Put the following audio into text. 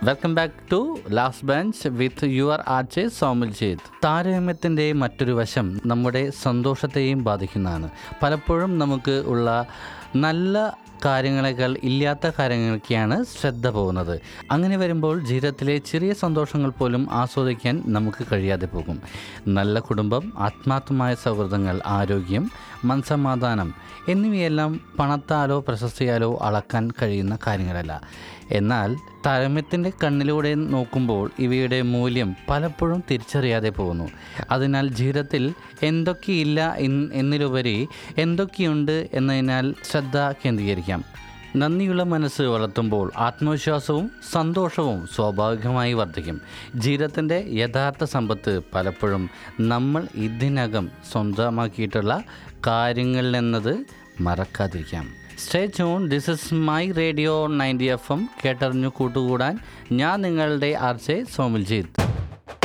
welcome back to last bench with your RJ Somaljeet താരതമ്യത്തിൻ്റെ മറ്റൊരു വശം നമ്മുടെ സന്തോഷത്തെയും ബാധിക്കുന്നതാണ് പലപ്പോഴും നമുക്ക് ഉള്ള നല്ല കാര്യങ്ങളെക്കാൾ ഇല്ലാത്ത കാര്യങ്ങളൊക്കെയാണ് ശ്രദ്ധ പോകുന്നത് അങ്ങനെ വരുമ്പോൾ ജീവിതത്തിലെ ചെറിയ സന്തോഷങ്ങൾ പോലും ആസ്വദിക്കാൻ നമുക്ക് കഴിയാതെ പോകും നല്ല കുടുംബം ആത്മാർത്ഥമായ സൗഹൃദങ്ങൾ ആരോഗ്യം മനസമാധാനം എന്നിവയെല്ലാം പണത്താലോ പ്രശസ്തിയാലോ അളക്കാൻ കഴിയുന്ന കാര്യങ്ങളല്ല എന്നാൽ താരമ്യത്തിൻ്റെ കണ്ണിലൂടെ നോക്കുമ്പോൾ ഇവയുടെ മൂല്യം പലപ്പോഴും തിരിച്ചറിയാതെ പോകുന്നു അതിനാൽ ജീവിതത്തിൽ എന്തൊക്കെയില്ല എന്ന് എന്നിലുപരി എന്തൊക്കെയുണ്ട് എന്നതിനാൽ ശ്രദ്ധ കേന്ദ്രീകരിക്കാം നന്ദിയുള്ള മനസ്സ് വളർത്തുമ്പോൾ ആത്മവിശ്വാസവും സന്തോഷവും സ്വാഭാവികമായി വർദ്ധിക്കും ജീവിതത്തിൻ്റെ യഥാർത്ഥ സമ്പത്ത് പലപ്പോഴും നമ്മൾ ഇതിനകം സ്വന്തമാക്കിയിട്ടുള്ള കാര്യങ്ങളിൽ എന്നത് മറക്കാതിരിക്കാം stay tune this is my radio ninety F M കേട്ടറിഞ്ഞു കൂട്ടുകൂടാൻ ഞാൻ നിങ്ങളുടെ ആർച്ചെ സോമിൽജീത്ത്